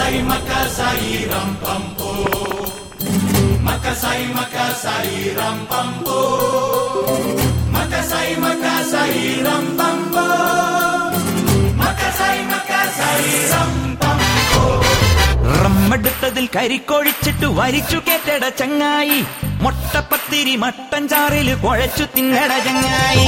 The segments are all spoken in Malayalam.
Makasay, makasay, rampampo. Makasay, makasay, rampampo. Makasay, makasay, rampampo. Makasay, makasay, rampampo. റമ്മെടുത്തതിൽ കരിക്കൊഴിച്ചിട്ട് വരിച്ചു കേട്ടട ചങ്ങായി മൊട്ടപ്പത്തിരി മട്ടൻ ചാറില് കുഴച്ചു തിന്നട ചങ്ങായി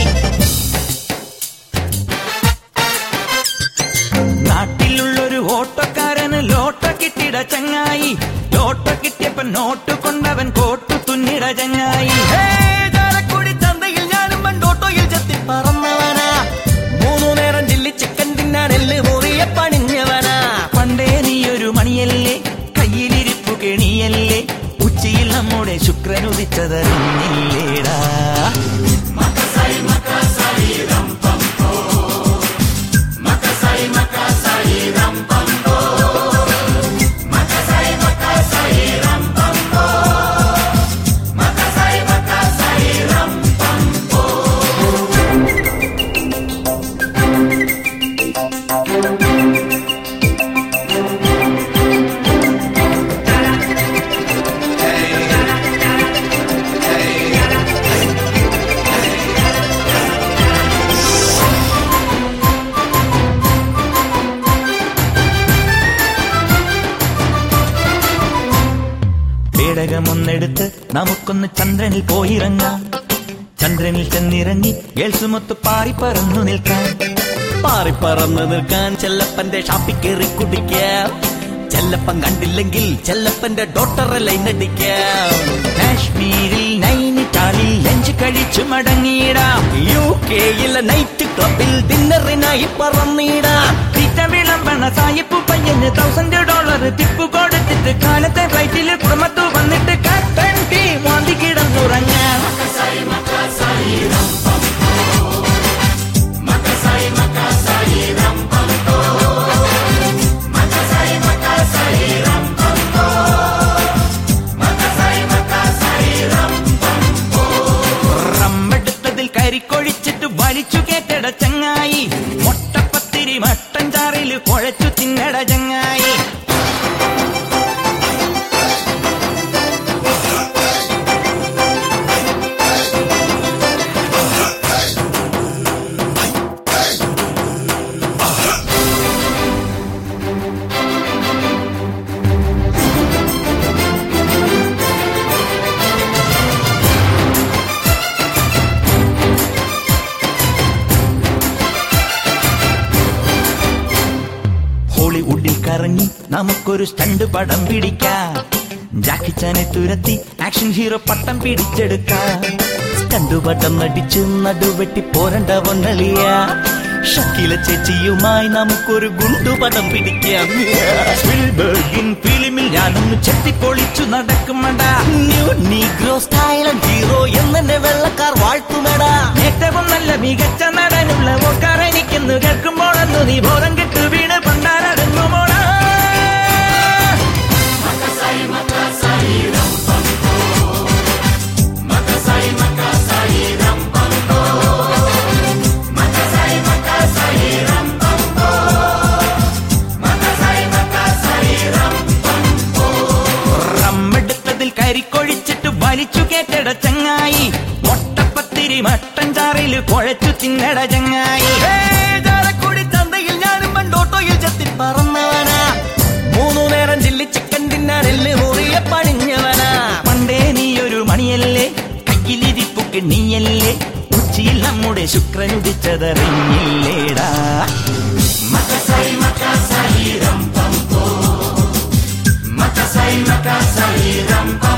നാട്ടിലുള്ളൊരു ഓട്ടക്കാരന് ലോട്ട കിട്ടിട ചങ്ങായി ലോട്ട കിട്ടിയപ്പൻ നോട്ട് കൊണ്ടവൻ കോട്ടു തുന്നിട ചങ്ങായി ഹേ, ചാലക്കുടി ചന്തയിൽ ഞാനും പണ്ടോട്ടോയിൽ ചെത്തി പറന്നവനാ മൂന്നു നേരം ചില്ലി ചിക്കൻ തിന്നാൻ എല്ല് മുറിയെ പണിഞ്ഞവനാ പണ്ടേ നീയൊരു മണിയല്ലേ കയ്യിലിരിപ്പു കെണിയല്ലേ ഉച്ചയിൽ നമ്മുടെ ശുക്രനുദിച്ചതറിഞ്ഞില്ലേടാ Makasay, makasay, rampampo. Makasay, makasay, rampampo. Makasay, makasay, rampampo. Makasay, makasay, rampampo. പേടകമൊന്നെടുത്ത് നമുക്കൊന്ന് ചന്ദ്രനിൽ പോയിറങ്ങാം ചന്ദ്രനിൽ ചെന്നിറങ്ങി ഗേൾസുമൊത്ത് പാറി പറന്നു നിൽക്കാം പാറിപ്പറന്ന് നിൽക്കാൻ ചെല്ലപ്പന്റെ ഷാപ്പിൽ കയറി കുടിക്കാം ചെല്ലപ്പൻ കണ്ടില്ലെങ്കിൽ ചെല്ലപ്പന്റെ ഡോക്ടറെ ലൈൻ അടിക്കാം കാശ്മീരിൽ നൈനിറ്റാളിൽ ലഞ്ച് കഴിച്ചു മടങ്ങിയിടാം യു കെയിലെ നൈറ്റ് ക്ലബിൽ ഡിന്നറിനായി പറന്നിടാം തീറ്റ വിളമ്പണ സായിപ്പു പയ്യന് തൗസൻഡ് ഡോളർ ടിപ്പ് കൊടുത്തിട്ട് കാലത്തെ ഫ്ലൈറ്റിൽ കുടുംബത്തു വന്നിട്ട് കട്ടൻ ടീ വാന്തി കിടന്നുറങ്ങാം Makasay, makasay, rampampo. Makasay, makasay, rampampo. Makasay, makasay, rampampo. Makasay, makasay, rampampo. റമ്മെടുത്തതിൽ കരിക്കൊഴിച്ചിട്ട് വലിച്ചു കേട്ടട ചങ്ങായി മൊട്ടപ്പത്തിരി മട്ടൻ ചാറിൽ കുഴച്ചു തിന്നട ചങ്ങായി ഹോളിവുഡിൽ കറങ്ങി നമുക്കൊരു സ്റ്റണ്ട് പടം പിടിക്കാം ജാക്കിച്ചാനെ തുരത്തി ആക്ഷൻ ഹീറോ പട്ടം പിടിച്ചെടുക്കാം കണ്ടുപട്ടം നടിച്ച് നടുവെട്ടി പോരണ്ട പൊന്നളിയ ഷക്കീല ചേച്ചിയുമായി നമുക്കൊരു ഗുണ്ടുപടം പിടിക്കാം സ്പിൽബർഗിൻ ഫിലിമിൽ ഞാനൊന്ന് ചെത്തിപ്പൊളിച്ചു നടക്കുമടാ ന്യൂ നീഗ്രോ സ്റ്റൈലൻ ഹീറോ എന്നെ വെള്ളക്കാർ വാഴ്ത്തുമടാ ഏറ്റവും നല്ല മികച്ച നടനുള്ള ഓക്കാർ എനിക്കെന്ന് കേൾക്കുമ്പോഴെന്നു നീ ബോധം കെട്ടു വീണ് പണ്ടാരടങ്ങുമോടാ Makasay, makasay, rampampo. Makasay, makasay, rampampo. Makasay, makasay, rampampo. Makasay, makasay, rampampo. റമ്മെടുത്തതിൽ കരിക്കൊഴിച്ചിട്ട് വലിച്ചു കേട്ടട ചങ്ങായി മൊട്ടപ്പത്തിരി മട്ടൻ ചാറിൽ കുഴച്ചു തിന്നട ചങ്ങായി ചാലക്കുടി ചന്തയിൽ ഞാനും പണ്ടോട്ടോയിൽ ചെത്തി പറന്നവനാ മൂന്നു നേരം ചില്ലി ചിക്കൻ തിന്നാൻ എല്ല് മുറിയെ പണിഞ്ഞവനാ പണ്ടേ നീയൊരു മണിയല്ലേ കയ്യിലിരിപ്പു കിണ്ണിയല്ലേ ഉച്ചിയിൽ നമ്മുടെ ശുക്രനുദിച്ചതറിഞ്ഞില്ലേടാ Makasay, makasay, rampampo. Makasay, makasay, rampampo.